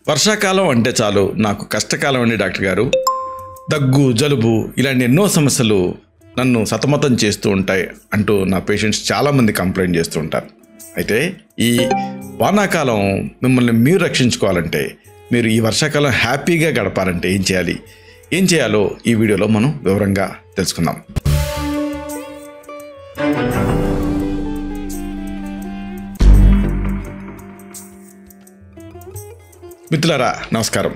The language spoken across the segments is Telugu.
వర్షాకాలం అంటే చాలు నాకు కష్టకాలం అండి డాక్టర్ గారు దగ్గు జలుబు ఇలాంటి ఎన్నో సమస్యలు నన్ను సతమతం చేస్తూ ఉంటాయి అంటూ నా పేషెంట్స్ చాలామంది కంప్లైంట్ చేస్తూ ఉంటారు అయితే ఈ వానాకాలం మిమ్మల్ని మీరు రక్షించుకోవాలంటే మీరు ఈ వర్షాకాలం హ్యాపీగా గడపాలంటే ఏం చేయాలి ఏం చేయాలో ఈ వీడియోలో మనం వివరంగా తెలుసుకుందాం మిత్రులారా నమస్కారం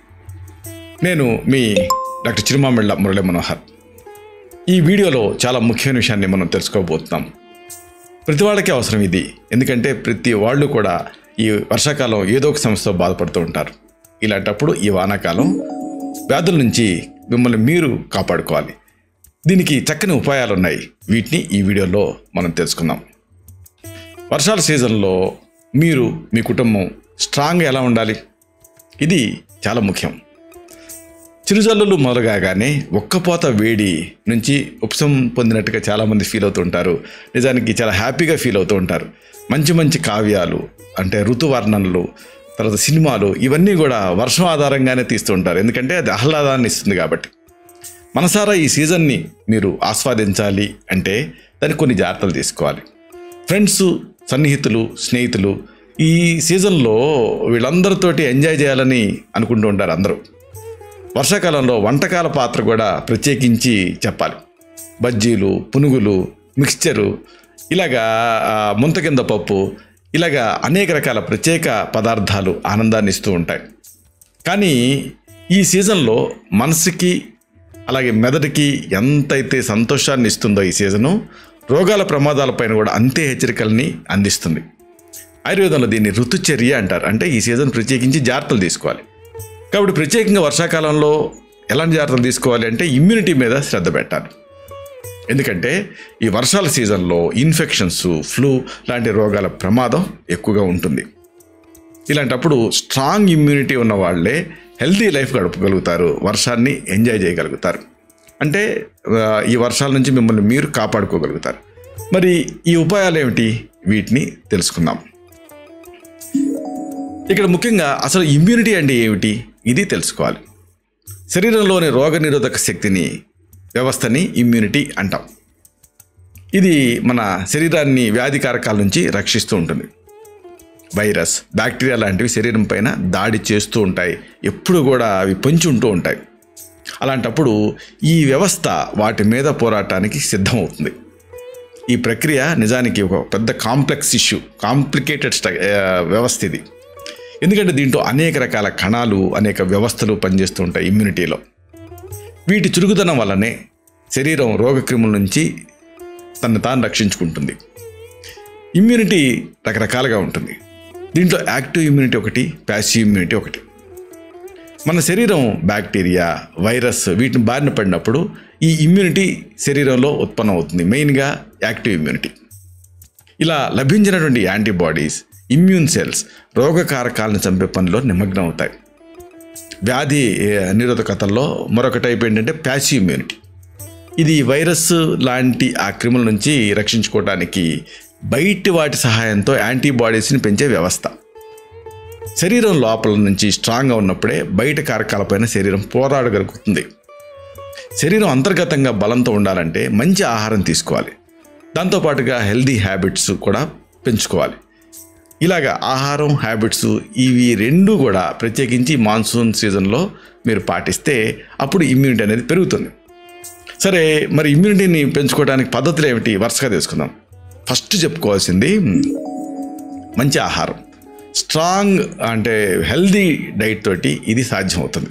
నేను మీ డాక్టర్ చిరుమామిళ్ళ మురళీ మనోహర్ ఈ వీడియోలో చాలా ముఖ్యమైన విషయాన్ని మనం తెలుసుకోబోతున్నాం ప్రతి వాళ్ళకి అవసరం ఇది ఎందుకంటే ప్రతి వాళ్ళు కూడా ఈ వర్షాకాలం ఏదో ఒక సమస్యతో బాధపడుతూ ఉంటారు ఇలాంటప్పుడు ఈ వానాకాలం వ్యాధుల నుంచి మిమ్మల్ని మీరు కాపాడుకోవాలి దీనికి చక్కని ఉపాయాలు ఉన్నాయి వీటిని ఈ వీడియోలో మనం తెలుసుకుందాం వర్షాల సీజన్లో మీరు మీ కుటుంబం స్ట్రాంగ్ ఎలా ఉండాలి ఇది చాలా ముఖ్యం చిరుజల్లులు మొదలుగానే ఒక్కపోత వేడి నుంచి ఉపశమం పొందినట్టుగా చాలామంది ఫీల్ అవుతూ ఉంటారు నిజానికి చాలా హ్యాపీగా ఫీల్ అవుతూ ఉంటారు మంచి మంచి కావ్యాలు అంటే ఋతువర్ణనలు తర్వాత సినిమాలు ఇవన్నీ కూడా వర్షం ఆధారంగానే తీస్తూ ఉంటారు ఎందుకంటే అది ఆహ్లాదాన్ని ఇస్తుంది కాబట్టి మనసారా ఈ సీజన్ని మీరు ఆస్వాదించాలి అంటే దానికి కొన్ని జాగ్రత్తలు తీసుకోవాలి ఫ్రెండ్స్ సన్నిహితులు స్నేహితులు ఈ సీజన్లో వీళ్ళందరితోటి ఎంజాయ్ చేయాలని అనుకుంటూ ఉంటారు అందరూ వర్షాకాలంలో వంటకాల పాత్ర కూడా ప్రత్యేకించి చెప్పాలి బజ్జీలు పునుగులు మిక్స్చరు ఇలాగా ఆ, ముంత కింద పప్పు ఇలాగా అనేక రకాల ప్రత్యేక పదార్థాలు ఆనందాన్ని ఇస్తూ ఉంటాయి కానీ ఈ సీజన్లో మనసుకి అలాగే మెదడుకి ఎంతైతే సంతోషాన్ని ఇస్తుందో ఈ సీజను రోగాల ప్రమాదాలపైన కూడా అంతే హెచ్చరికల్ని అందిస్తుంది ఆయుర్వేదంలో దీన్ని ఋతుచర్య అంటారు అంటే ఈ సీజన్ ప్రత్యేకించి జాగ్రత్తలు తీసుకోవాలి కాబట్టి ప్రత్యేకంగా వర్షాకాలంలో ఎలాంటి జాగ్రత్తలు తీసుకోవాలి అంటే ఇమ్యూనిటీ మీద శ్రద్ధ పెట్టాలి ఎందుకంటే ఈ వర్షాల సీజన్లో ఇన్ఫెక్షన్స్ ఫ్లూ లాంటి రోగాల ప్రమాదం ఎక్కువగా ఉంటుంది ఇలాంటప్పుడు స్ట్రాంగ్ ఇమ్యూనిటీ ఉన్న వాళ్ళే హెల్తీ లైఫ్ గడపగలుగుతారు వర్షాన్ని ఎంజాయ్ చేయగలుగుతారు అంటే ఆ, ఈ వర్షాల నుంచి మిమ్మల్ని మీరు కాపాడుకోగలుగుతారు మరి ఈ ఉపాయాలు ఏమిటి వీటిని తెలుసుకుందాం ఇక్కడ ముఖ్యంగా అసలు ఇమ్యూనిటీ అంటే ఏమిటి ఇది తెలుసుకోవాలి శరీరంలోని రోగనిరోధక శక్తిని వ్యవస్థని ఇమ్యూనిటీ అంటాం ఇది మన శరీరాన్ని వ్యాధికారకాల నుంచి రక్షిస్తూ ఉంటుంది వైరస్ బ్యాక్టీరియా లాంటివి శరీరం పైన దాడి చేస్తూ ఉంటాయి ఎప్పుడు కూడా అవి పొంచి ఉంటూ ఉంటాయి అలాంటప్పుడు ఈ వ్యవస్థ వాటి మీద పోరాటానికి సిద్ధమవుతుంది ఈ ప్రక్రియ నిజానికి ఒక పెద్ద కాంప్లెక్స్ ఇష్యూ కాంప్లికేటెడ్ స్ట వ్యవస్థ ఇది ఎందుకంటే దీంట్లో అనేక రకాల కణాలు అనేక వ్యవస్థలు పనిచేస్తూ ఉంటాయి ఇమ్యూనిటీలో వీటి చురుకుదనం వల్లనే శరీరం రోగక్రిముల నుంచి తను తాను రక్షించుకుంటుంది ఇమ్యూనిటీ రకరకాలుగా ఉంటుంది దీంట్లో యాక్టివ్ ఇమ్యూనిటీ ఒకటి ప్యాసివ్ ఇమ్యూనిటీ ఒకటి మన శరీరం బ్యాక్టీరియా వైరస్ వీటిని బారిన పడినప్పుడు ఈ ఇమ్యూనిటీ శరీరంలో ఉత్పన్నం అవుతుంది మెయిన్గా యాక్టివ్ ఇమ్యూనిటీ ఇలా లభించినటువంటి యాంటీబాడీస్ ఇమ్యూన్ సెల్స్ రోగకారకాలను చంపే పనిలో నిమగ్నం అవుతాయి వ్యాధి ఏ, నిరోధకతల్లో మరొక టైప్ ఏంటంటే ప్యాసివ్ ఇమ్యూనిటీ ఇది వైరస్ లాంటి ఆ క్రిముల నుంచి రక్షించుకోవడానికి బయటి వాటి సహాయంతో యాంటీబాడీస్ని పెంచే వ్యవస్థ శరీరం లోపల నుంచి స్ట్రాంగ్గా ఉన్నప్పుడే బయట కారకాలపైన శరీరం పోరాడగలుగుతుంది శరీరం అంతర్గతంగా బలంతో ఉండాలంటే మంచి ఆహారం తీసుకోవాలి దాంతోపాటుగా హెల్దీ హ్యాబిట్స్ కూడా పెంచుకోవాలి ఇలాగ ఆహారం హ్యాబిట్స్ ఇవి రెండు కూడా ప్రత్యేకించి మాన్సూన్ సీజన్లో మీరు పాటిస్తే అప్పుడు ఇమ్యూనిటీ అనేది పెరుగుతుంది సరే మరి ఇమ్యూనిటీని పెంచుకోవడానికి పద్ధతులు ఏమిటి వరుసగా తీసుకుందాం ఫస్ట్ చెప్పుకోవాల్సింది మ్, మంచి ఆహారం స్ట్రాంగ్ అంటే హెల్దీ డైట్ తోటి ఇది సాధ్యమవుతుంది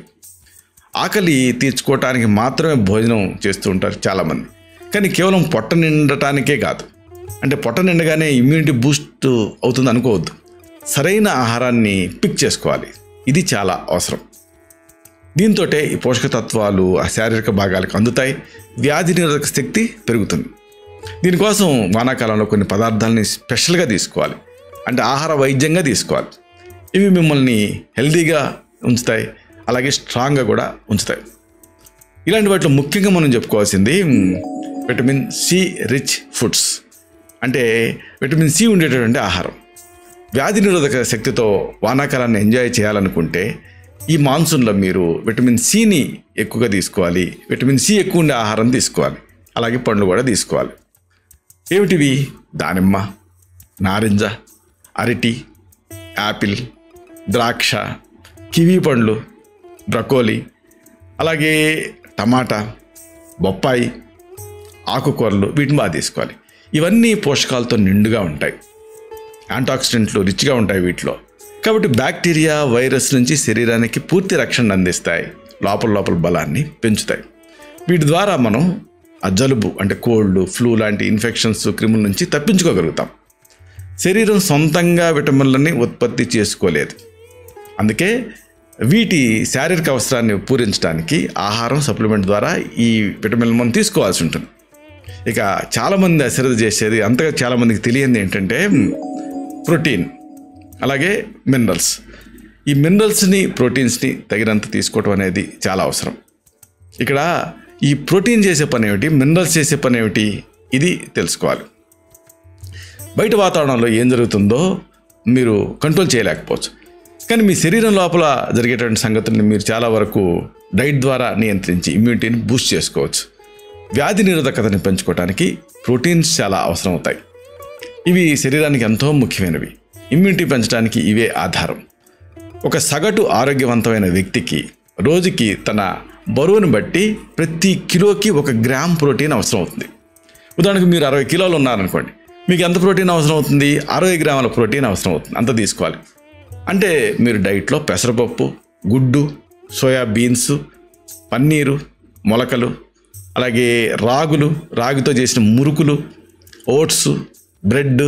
ఆకలి తీర్చుకోవటానికి మాత్రమే భోజనం చేస్తూ ఉంటారు చాలామంది కానీ కేవలం పొట్ట నిండటానికే కాదు అంటే పొట్ట నిండగానే ఇమ్యూనిటీ బూస్ట్ అవుతుంది అనుకోవద్దు సరైన ఆహారాన్ని పిక్ చేసుకోవాలి ఇది చాలా అవసరం దీంతో ఈ పోషకతత్వాలు ఆ శారీరక భాగాలకు అందుతాయి వ్యాధి నిరోధక శక్తి పెరుగుతుంది దీనికోసం వానాకాలంలో కొన్ని పదార్థాలని స్పెషల్గా తీసుకోవాలి అంటే ఆహార వైద్యంగా తీసుకోవాలి ఇవి మిమ్మల్ని హెల్తీగా ఉంచుతాయి అలాగే స్ట్రాంగ్గా కూడా ఉంచుతాయి ఇలాంటి వాటిలో ముఖ్యంగా మనం చెప్పుకోవాల్సింది మ్, విటమిన్ సి రిచ్ ఫుడ్స్ అంటే విటమిన్ సి ఉండేటటువంటి ఆహారం వ్యాధి నిరోధక శక్తితో వానాకాలాన్ని ఎంజాయ్ చేయాలనుకుంటే ఈ మాన్సూన్లో మీరు విటమిన్ సిని ఎక్కువగా తీసుకోవాలి విటమిన్ సి ఎక్కువ ఉండే ఆహారం తీసుకోవాలి అలాగే పండ్లు కూడా తీసుకోవాలి ఏమిటివి దానిమ్మ నారింజ అరటి యాపిల్ ద్రాక్ష కివీ పండ్లు బ్రకోలి అలాగే టమాటా బొప్పాయి ఆకుకూరలు వీటిని బాగా తీసుకోవాలి ఇవన్నీ పోషకాలతో నిండుగా ఉంటాయి యాంటాక్సిడెంట్లు రిచ్గా ఉంటాయి వీటిలో కాబట్టి బ్యాక్టీరియా వైరస్ నుంచి శరీరానికి పూర్తి రక్షణ అందిస్తాయి లోపల లోపల బలాన్ని పెంచుతాయి వీటి ద్వారా మనం ఆ జలుబు అంటే కోల్డ్ ఫ్లూ లాంటి ఇన్ఫెక్షన్స్ క్రిముల నుంచి తప్పించుకోగలుగుతాం శరీరం సొంతంగా విటమిన్లని ఉత్పత్తి చేసుకోలేదు అందుకే వీటి శారీరక అవసరాన్ని పూరించడానికి ఆహారం సప్లిమెంట్ ద్వారా ఈ విటమిన్లు మనం తీసుకోవాల్సి ఉంటుంది ఇక చాలామంది అశ్రద్ధ చేసేది అంతగా చాలామందికి తెలియంది ఏంటంటే ప్రోటీన్ అలాగే మినరల్స్ ఈ మినరల్స్ని ప్రోటీన్స్ని తగినంత తీసుకోవటం అనేది చాలా అవసరం ఇక్కడ ఈ ప్రోటీన్ చేసే పని ఏమిటి మినరల్స్ చేసే పని ఏమిటి ఇది తెలుసుకోవాలి బయట వాతావరణంలో ఏం జరుగుతుందో మీరు కంట్రోల్ చేయలేకపోవచ్చు కానీ మీ శరీరం లోపల జరిగేటువంటి సంగతుల్ని మీరు చాలా వరకు డైట్ ద్వారా నియంత్రించి ఇమ్యూనిటీని బూస్ట్ చేసుకోవచ్చు వ్యాధి నిరోధకతని పెంచుకోవడానికి ప్రోటీన్స్ చాలా అవసరం అవుతాయి ఇవి శరీరానికి ఎంతో ముఖ్యమైనవి ఇమ్యూనిటీ పెంచడానికి ఇవే ఆధారం ఒక సగటు ఆరోగ్యవంతమైన వ్యక్తికి రోజుకి తన బరువును బట్టి ప్రతి కిలోకి ఒక గ్రామ్ ప్రోటీన్ అవసరం అవుతుంది ఉదాహరణకు మీరు అరవై కిలోలు ఉన్నారనుకోండి మీకు ఎంత ప్రోటీన్ అవసరం అవుతుంది అరవై గ్రాముల ప్రోటీన్ అవసరం అవుతుంది అంత తీసుకోవాలి అంటే మీరు డైట్లో పెసరపప్పు గుడ్డు సోయా బీన్స్ పన్నీరు మొలకలు అలాగే రాగులు రాగితో చేసిన మురుకులు oats bread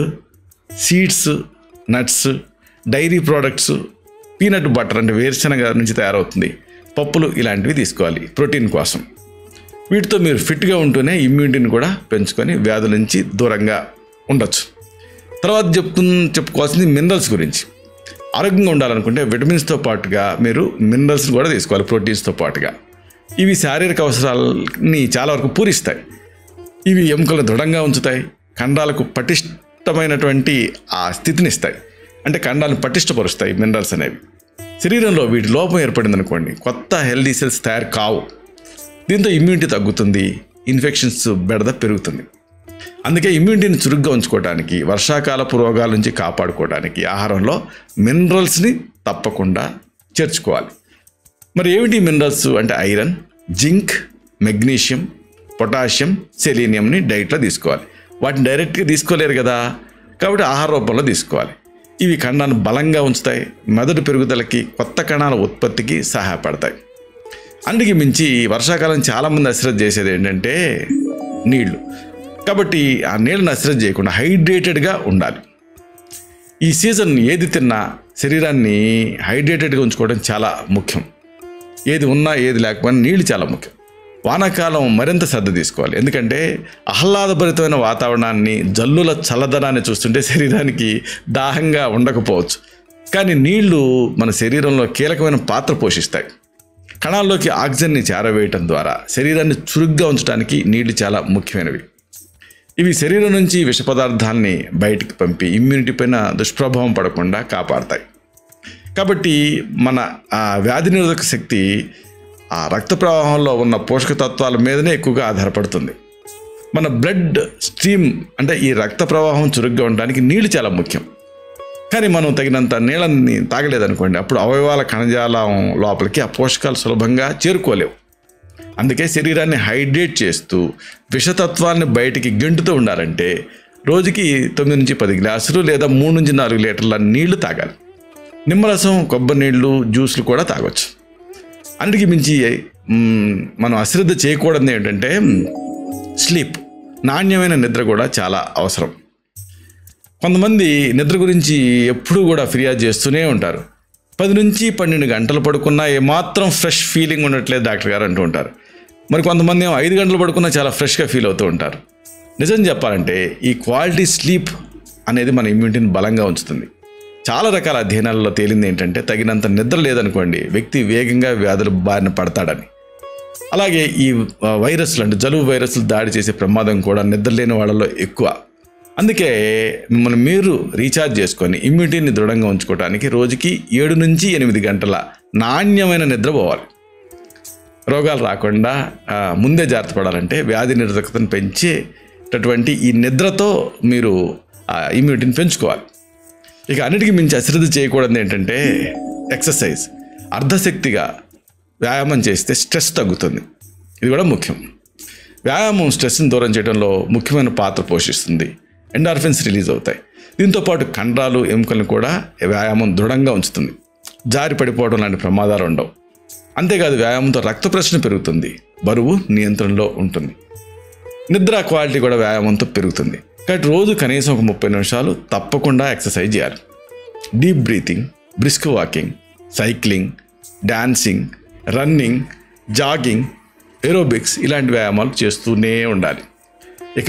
seeds nuts dairy products peanut butter అంటే వేరుశనగ నుంచి తయారవుతుంది పప్పులు ఇలాంటివి తీసుకోవాలి ప్రోటీన్ కోసం వీటితో మీరు ఫిట్గా ఉంటూనే ఇమ్యూనిటీని కూడా పెంచుకొని వ్యాధుల నుంచి దూరంగా ఉండొచ్చు తర్వాత చెప్తు చెప్పుకోవాల్సింది మినరల్స్ గురించి ఆరోగ్యంగా ఉండాలనుకుంటే విటమిన్స్తో పాటుగా మీరు మినరల్స్ని కూడా తీసుకోవాలి ప్రోటీన్స్తో పాటుగా ఇవి శారీరక అవసరాలని చాలా వరకు పూరిస్తాయి ఇవి ఎముకలను దృఢంగా ఉంచుతాయి కండాలకు పటిష్టమైనటువంటి ఆ స్థితిని ఇస్తాయి అంటే కండాలను పటిష్టపరుస్తాయి మినరల్స్ అనేవి శరీరంలో వీటి లోపం ఏర్పడింది అనుకోండి కొత్త హెల్దీ సెల్స్ తయారు కావు దీంతో ఇమ్యూనిటీ తగ్గుతుంది ఇన్ఫెక్షన్స్ బెడద పెరుగుతుంది అందుకే ఇమ్యూనిటీని చురుగ్గా ఉంచుకోవడానికి వర్షాకాలపు రోగాల నుంచి కాపాడుకోవడానికి ఆహారంలో మినరల్స్ని తప్పకుండా చేర్చుకోవాలి మరి ఏమిటి మినరల్స్ అంటే ఐరన్ జింక్ మెగ్నీషియం పొటాషియం సెలీనియంని డైట్లో తీసుకోవాలి వాటిని డైరెక్ట్గా తీసుకోలేరు కదా కాబట్టి ఆహార రూపంలో తీసుకోవాలి ఇవి కణాన్ని బలంగా ఉంచుతాయి మెదడు పెరుగుదలకి కొత్త కణాల ఉత్పత్తికి సహాయపడతాయి అందుకే మించి వర్షాకాలం చాలామంది అశ్రద్ధ చేసేది ఏంటంటే నీళ్లు కాబట్టి ఆ నీళ్ళని అశ్రద్ధ చేయకుండా హైడ్రేటెడ్గా ఉండాలి ఈ సీజన్ ఏది తిన్నా శరీరాన్ని హైడ్రేటెడ్గా ఉంచుకోవడం చాలా ముఖ్యం ఏది ఉన్నా ఏది లేకపోయినా నీళ్లు చాలా ముఖ్యం వానాకాలం మరింత శ్రద్ధ తీసుకోవాలి ఎందుకంటే ఆహ్లాదభరితమైన వాతావరణాన్ని జల్లుల చల్లదనాన్ని చూస్తుంటే శరీరానికి దాహంగా ఉండకపోవచ్చు కానీ నీళ్లు మన శరీరంలో కీలకమైన పాత్ర పోషిస్తాయి కణాల్లోకి ఆక్సిజన్ని చేరవేయటం ద్వారా శరీరాన్ని చురుగ్గా ఉంచడానికి నీళ్లు చాలా ముఖ్యమైనవి ఇవి శరీరం నుంచి విష పదార్థాలని బయటికి పంపి ఇమ్యూనిటీ పైన దుష్ప్రభావం పడకుండా కాపాడతాయి కాబట్టి మన ఆ వ్యాధి నిరోధక శక్తి ఆ రక్త ప్రవాహంలో ఉన్న పోషక తత్వాల మీదనే ఎక్కువగా ఆధారపడుతుంది మన బ్లడ్ స్ట్రీమ్ అంటే ఈ రక్త ప్రవాహం చురుగ్గా ఉండడానికి నీళ్లు చాలా ముఖ్యం కానీ మనం తగినంత నీళ్ళని తాగలేదనుకోండి అప్పుడు అవయవాల కణజాలం లోపలికి ఆ పోషకాలు సులభంగా చేరుకోలేవు అందుకే శరీరాన్ని హైడ్రేట్ చేస్తూ విషతత్వాన్ని బయటికి గెంటుతూ ఉండాలంటే రోజుకి తొమ్మిది నుంచి పది గ్లాసులు లేదా మూడు నుంచి నాలుగు లీటర్ల నీళ్లు తాగాలి నిమ్మరసం కొబ్బరి నీళ్లు జ్యూస్లు కూడా తాగొచ్చు అన్నిటికీ మించి మ్, మనం అశ్రద్ధ చేయకూడదు ఏంటంటే స్లీప్ నాణ్యమైన నిద్ర కూడా చాలా అవసరం కొంతమంది నిద్ర గురించి ఎప్పుడూ కూడా ఫిర్యాదు చేస్తూనే ఉంటారు పది నుంచి పన్నెండు గంటలు పడుకున్నా ఏమాత్రం ఫ్రెష్ ఫీలింగ్ ఉండట్లేదు డాక్టర్ గారు అంటూ ఉంటారు మరి కొంతమంది ఏమో ఐదు గంటలు పడుకున్నా చాలా ఫ్రెష్గా ఫీల్ అవుతూ ఉంటారు నిజం చెప్పాలంటే ఈ క్వాలిటీ స్లీప్ అనేది మన ఇమ్యూనిటీని బలంగా ఉంచుతుంది చాలా రకాల అధ్యయనాలలో తేలింది ఏంటంటే తగినంత నిద్ర లేదనుకోండి వ్యక్తి వేగంగా వ్యాధుల బారిన పడతాడని అలాగే ఈ ఆ, వైరస్లు అంటే జలుబు వైరస్లు దాడి చేసే ప్రమాదం కూడా నిద్ర లేని వాళ్ళలో ఎక్కువ అందుకే మిమ్మల్ని మీరు రీఛార్జ్ చేసుకొని ఇమ్యూనిటీని దృఢంగా ఉంచుకోవడానికి రోజుకి ఏడు నుంచి ఎనిమిది గంటల నాణ్యమైన నిద్ర పోవాలి రోగాలు రాకుండా ఆ, ముందే జాగ్రత్త పడాలంటే వ్యాధి నిరోధకతను పెంచేటటువంటి ఈ నిద్రతో మీరు ఆ ఇమ్యూనిటీని పెంచుకోవాలి ఇక అన్నిటికీ మించి అశ్రద్ధ చేయకూడదు ఏంటంటే ఎక్సర్సైజ్ అర్ధశక్తిగా వ్యాయామం చేస్తే స్ట్రెస్ తగ్గుతుంది ఇది కూడా ముఖ్యం వ్యాయామం స్ట్రెస్ని దూరం చేయడంలో ముఖ్యమైన పాత్ర పోషిస్తుంది ఎండార్ఫిన్స్ రిలీజ్ అవుతాయి దీంతో పాటు కండరాలు ఎముకలను కూడా వ్యాయామం దృఢంగా ఉంచుతుంది జారి పడిపోవడం లాంటి ప్రమాదాలు ఉండవు అంతేకాదు వ్యాయామంతో రక్త ప్రశ్న పెరుగుతుంది బరువు నియంత్రణలో ఉంటుంది నిద్ర క్వాలిటీ కూడా వ్యాయామంతో పెరుగుతుంది కాబట్టి రోజు కనీసం ఒక ముప్పై నిమిషాలు తప్పకుండా ఎక్సర్సైజ్ చేయాలి deep breathing brisk walking cycling dancing running jogging aerobics ఇలాంటి వ్యాయామాలు చేస్తూనే ఉండాలి ఇక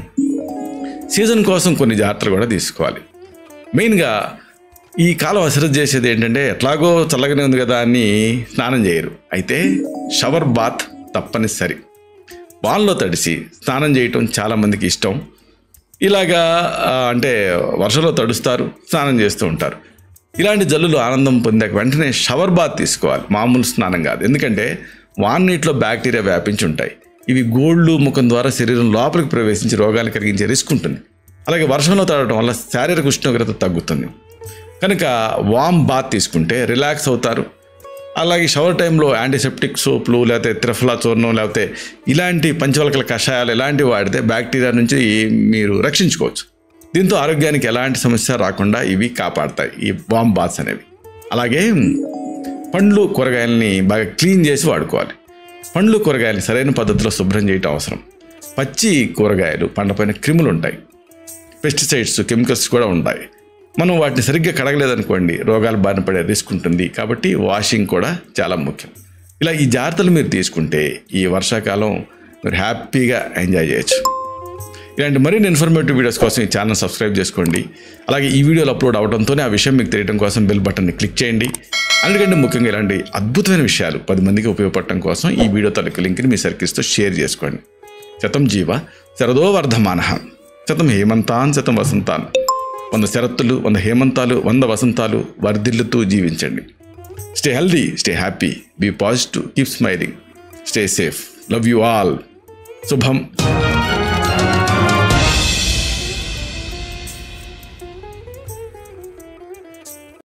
సీజన్ కోసం కొన్ని జాగ్రత్తలు కూడా తీసుకోవాలి మెయిన్గా ఈ కాలం అశ్రద్ధ చేసేది ఏంటంటే ఎట్లాగో చల్లగానే ఉంది కదా అని స్నానం చేయరు అయితే షవర్ బాత్ తప్పనిసరి వాన్లో తడిసి స్నానం చేయటం చాలామందికి ఇష్టం ఇలాగా ఆ, అంటే వర్షంలో తడుస్తారు స్నానం చేస్తూ ఉంటారు ఇలాంటి జల్లులు ఆనందం పొందాక వెంటనే షవర్ బాత్ తీసుకోవాలి మామూలు స్నానం కాదు ఎందుకంటే వాన్ నీటిలో బ్యాక్టీరియా వ్యాపించి ఉంటాయి ఇవి గోళ్ళు ముఖం ద్వారా శరీరం లోపలికి ప్రవేశించి రోగాలు కలిగించే రిస్క్ ఉంటుంది అలాగే వర్షంలో తడవడం వల్ల శారీరక ఉష్ణోగ్రత తగ్గుతుంది కనుక వామ్ బాత్ తీసుకుంటే రిలాక్స్ అవుతారు అలాగే షవర్ టైంలో యాంటీసెప్టిక్ సోప్లు లేకపోతే త్రిఫలా చూర్ణం లేకపోతే ఇలాంటి పంచవలకల కషాయాలు ఇలాంటివి వాడితే బ్యాక్టీరియా నుంచి మీరు రక్షించుకోవచ్చు దీంతో ఆరోగ్యానికి ఎలాంటి సమస్య రాకుండా ఇవి కాపాడతాయి ఈ వామ్ బాత్స్ అనేవి అలాగే పండ్లు కూరగాయలని బాగా క్లీన్ చేసి వాడుకోవాలి పండ్లు కూరగాయలు సరైన పద్ధతిలో శుభ్రం చేయటం అవసరం పచ్చి కూరగాయలు పండపైన క్రిములు ఉంటాయి పెస్టిసైడ్స్ కెమికల్స్ కూడా ఉంటాయి మనం వాటిని సరిగ్గా కడగలేదనుకోండి రోగాలు బారిన పడే రిస్క్ ఉంటుంది కాబట్టి వాషింగ్ కూడా చాలా ముఖ్యం ఇలా ఈ జాగ్రత్తలు మీరు తీసుకుంటే ఈ వర్షాకాలం మీరు హ్యాపీగా ఎంజాయ్ చేయొచ్చు ఇలాంటి మరిన్ని ఇన్ఫర్మేటివ్ వీడియోస్ కోసం ఈ ఛానల్ సబ్స్క్రైబ్ చేసుకోండి అలాగే ఈ వీడియోలు అప్లోడ్ అవడంతోనే ఆ విషయం మీకు తెలియడం కోసం బెల్ బటన్ని క్లిక్ చేయండి అందుకంటే ముఖ్యంగా ఇలాంటి అద్భుతమైన విషయాలు పది మందికి ఉపయోగపడటం కోసం ఈ వీడియో తాలూకు లింక్ని మీ సర్కిల్స్తో షేర్ చేసుకోండి శతం జీవ శరదో వర్ధమాన శతం హేమంతాన్ శతం వసంతాన్ వంద శరత్తులు వంద హేమంతాలు వంద వసంతాలు వర్ధిల్లుతూ జీవించండి stay healthy stay happy be positive keep smiling stay safe love you all శుభం